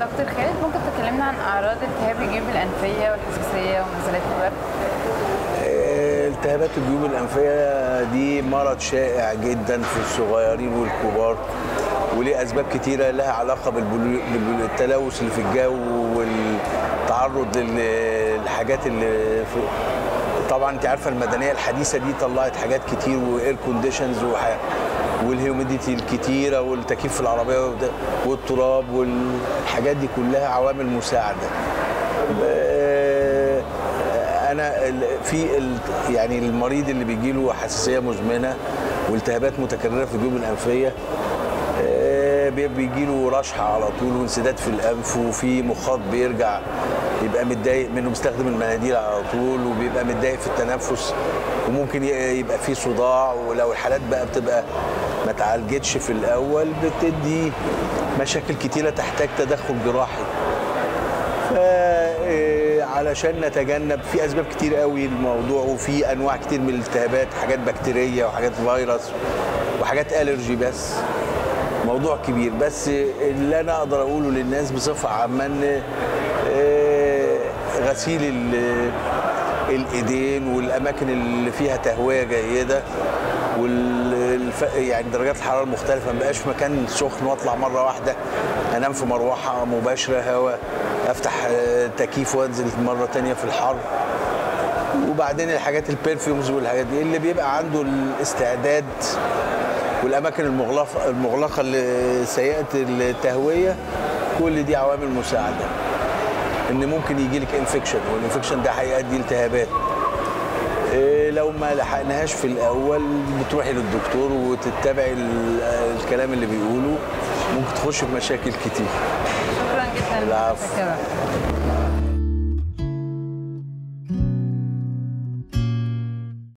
دكتور خالد ممكن تكلمنا عن اعراض التهاب الجيوب الانفيه والحساسيه ونزلات البرد آه، التهابات الجيوب الانفيه دي مرض شائع جدا في الصغيرين والكبار وليه اسباب كتيره لها علاقه بالبلو- بالتلوث اللي في الجو والتعرض لل- للحاجات اللي في طبعا انت عارفه المدنيه الحديثه دي طلعت حاجات كتير واير كونديشنز والهيوميديتي الكتيره والتكييف في العربيه وده- والتراب والحاجات دي كلها عوامل مساعده ب- انا ال- في ال- يعني المريض اللي بيجي له حساسيه مزمنه والتهابات متكرره في الجيوب الانفيه آه، بي- بيجي له رشحه على طول وانسداد في الانف وفي مخاط بيرجع يبقى متضايق منه بيستخدم المناديل على طول وبيبقى متضايق في التنفس وممكن ي- يبقى فيه صداع ولو الحالات بقى بتبقى ما اتعالجتش في الاول بتدي مشاكل كتيره تحتاج تدخل جراحي فعلشان نتجنب في اسباب كتير قوي للموضوع وفي انواع كتير من الالتهابات حاجات بكتيريه وحاجات فيروس وحاجات الرجي بس موضوع كبير بس اللي انا اقدر اقوله للناس بصفه عامه ان آه، غسيل ال- الايدين والاماكن اللي فيها تهويه جيده والف... يعني درجات الحراره المختلفه ما بقاش في مكان سخن واطلع مره واحده انام في مروحه مباشره هواء افتح آه، تكييف وانزل مره تانية في الحر وبعدين الحاجات البرفيومز والحاجات دي اللي بيبقى عنده الاستعداد والاماكن المغلقه المغلقه اللي سيئه التهويه كل دي عوامل مساعده ان ممكن يجي لك انفكشن والانفكشن ده هيؤدي التهابات إيه لو ما لحقناهاش في الاول بتروحي للدكتور وتتبعي ال- الكلام اللي بيقوله ممكن تخش في مشاكل كتير شكرا جدا العفو. دكتور.